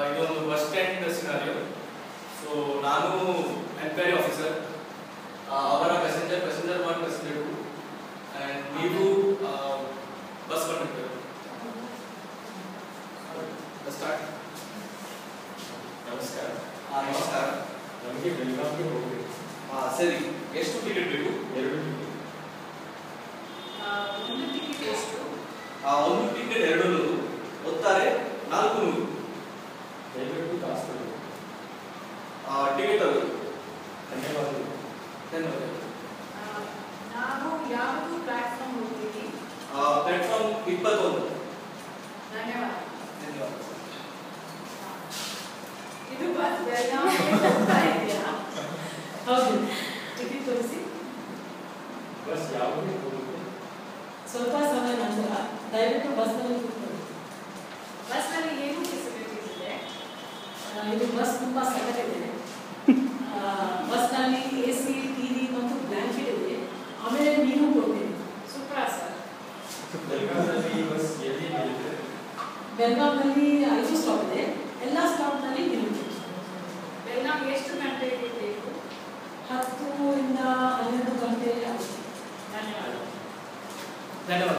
ಇದೊಂದು bus stand scenario so ನಾನು enquiry officer ಅವರ passenger passenger one passenger two and ನೀವು ಬಸ್ ಕಂಡಕ್ಟರ್ ಸ್ಟಾರ್ಟ್ ನಮಸ್ಕಾರ ಹಾಂ ನಮಸ್ಕಾರ ನಮಗೆ ಬೆಳಗಾವಿಗೆ ಹೋಗಬೇಕು ಹಾಂ ಸರಿ ಎಷ್ಟು ಟಿಕೆಟ್ ಬೇಕು ಎರಡು ticket. ಒಂದು ಟಿಕೆಟ್ ಎಷ್ಟು ಆ, ಒಂದು ಟಿಕೆಟ್ ಎರಡು ನೂರು ಒತ್ತಾರೆ ನಾಲ್ಕು ನೂರು ದಯವಿಟ್ಟು ಕಾಸು ಕೊಡಿ ಆ, ಟಿಕೆಟ್ ಅದು ಧನ್ಯವಾದಗಳು ಧನ್ಯವಾದ ಆ, ನಾವು ಯಾವುದು ಪ್ಲಾಟ್ಫಾರ್ಮ್ ಹೋಗ್ತೀವಿ ಪ್ಲಾಟ್ಫಾರ್ಮ್ ಇಪ್ಪತ್ತೊಂದು ಧನ್ಯವಾದ ಧನ್ಯವಾದ ಇದು ಬಸ್ ಬೆಳಗಾವಿಗೆ ಹೋಗ್ತಾ ಇದೆಯಾ ಹೌದು ಟಿಕೆಟ್ ತೋರಿಸಿ ಬಸ್ ಯಾವುದು ಹೋಗುತ್ತೆ ಸ್ವಲ್ಪ ಸಮಯ ನಂತರ ದಯವಿಟ್ಟು ಬಸ್ನಲ್ಲಿ ಕೂತ್ಕೊಳ್ಳಿ ಬಸ್ನಲ್ಲಿ ಏನು ಫೆಸಿಲಿಟೀಸ್ ಇದೆ ಆ, ಇದು ಬಸ್ ತುಂಬ ಸಣ್ಣದಿದೆ ಆ, ಬಸ್ನಲ್ಲಿ ಎ ಸಿ ಟಿ ವಿ ಮತ್ತು ಬ್ಲ್ಯಾಂಕೆಟ್ ಇದೆ ಆಮೇಲೆ ನೀರು ಕೊಡ್ತೀನಿ ಸೂಪರ್ ಸರ್ ಬೆಳಗಾವಿಯಲ್ಲಿ ಈ ಬಸ್ ಎಲ್ಲಿ ನಿಲ್ಲುತ್ತದೆ ಬೆಳಗಾವಿನಲ್ಲಿ ಐದು ಸ್ಟಾಪ್ ಇದೆ ಎಲ್ಲ ಸ್ಟಾಪ್ನಲ್ಲಿ ನಿಲ್ಲುತ್ತೆ ಬೆಳಗಾವಿ ಎಷ್ಟು ಗಂಟೆಗೆ ಬೇಕು ಹತ್ತರಿಂದ ಹನ್ನೆರಡು ಗಂಟೆ ಆಗುತ್ತೆ ಧನ್ಯವಾದ ಧನ್ಯವಾದ